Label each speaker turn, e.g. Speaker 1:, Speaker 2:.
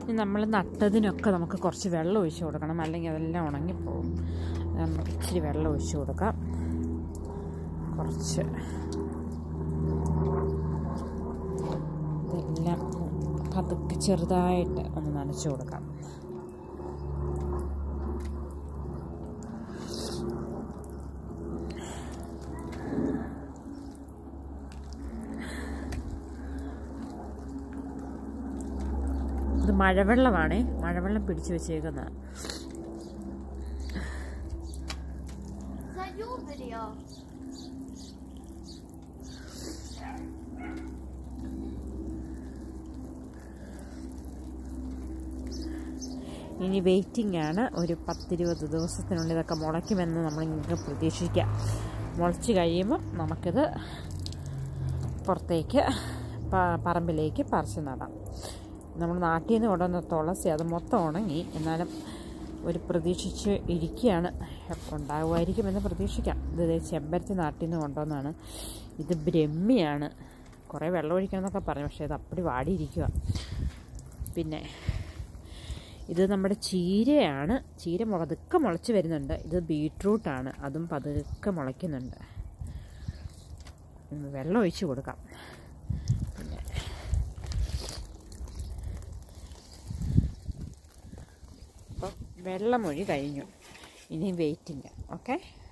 Speaker 1: ഇനി നമ്മൾ നട്ടതിനൊക്കെ നമുക്ക് കുറച്ച് വെള്ളം ഒഴിച്ച് കൊടുക്കണം അല്ലെങ്കിൽ അതെല്ലാം ഉണങ്ങിപ്പോവും നമുക്ക് ഇച്ചിരി വെള്ളം ഒഴിച്ച് കൊടുക്കാം കുറച്ച് ഇതെല്ലാം പതുക്കെ ചെറുതായിട്ട് ഒന്ന് നനച്ച് കൊടുക്കാം ഇത് മഴവെള്ളമാണേ മഴവെള്ളം പിടിച്ചു വെച്ചേക്കുന്നതാണ്
Speaker 2: Is that your video?
Speaker 1: ഇനി വെയിറ്റിംഗ് ആണ് ഒരു പത്തിരുപത് ദിവസത്തിനുള്ളിൽ ഇതൊക്കെ മുളയ്ക്കുമെന്ന് നമ്മൾ ഇങ്ങനെ പ്രതീക്ഷിക്കാം മുളച്ച് കഴിയുമ്പോൾ നമുക്കിത് പുറത്തേക്ക് പ- പറമ്പിലേക്ക് പറിച്ച് നടാം നമ്മൾ നാട്ടിൽ നിന്ന് കൊണ്ടുവന്ന തുളസി അത് മൊത്തം ഉണങ്ങി എന്നാലും ഒരു പ്രതീക്ഷിച്ച് ഇരിക്കുകയാണ് ഉണ്ടാകുമായിരിക്കുമെന്ന് പ്രതീക്ഷിക്കാം ഇത് ദേ ചെമ്പരത്തി നാട്ടിൽ നിന്ന് കൊണ്ടുവന്നാണ് ഇത് ബ്രഹ്മിയാണ് കുറേ വെള്ളം ഒഴിക്കണം എന്നൊക്കെ പറഞ്ഞു പക്ഷേ ഇത് അപ്പടി വാടിയിരിക്കുക പിന്നെ ഇത് നമ്മുടെ ചീരയാണ് ചീര പതുക്കെ മുളച്ച് വരുന്നുണ്ട് ഇത് ബീട്രൂട്ടാണ് അതും പതുക്കെ മുളയ്ക്കുന്നുണ്ട് ഉം, വെള്ളം ഒഴിച്ച് കൊടുക്കാം പിന്നെ അപ്പോൾ വെള്ളമൊഴി കഴിഞ്ഞു ഇനി വെയിറ്റിംഗ് ഓക്കെ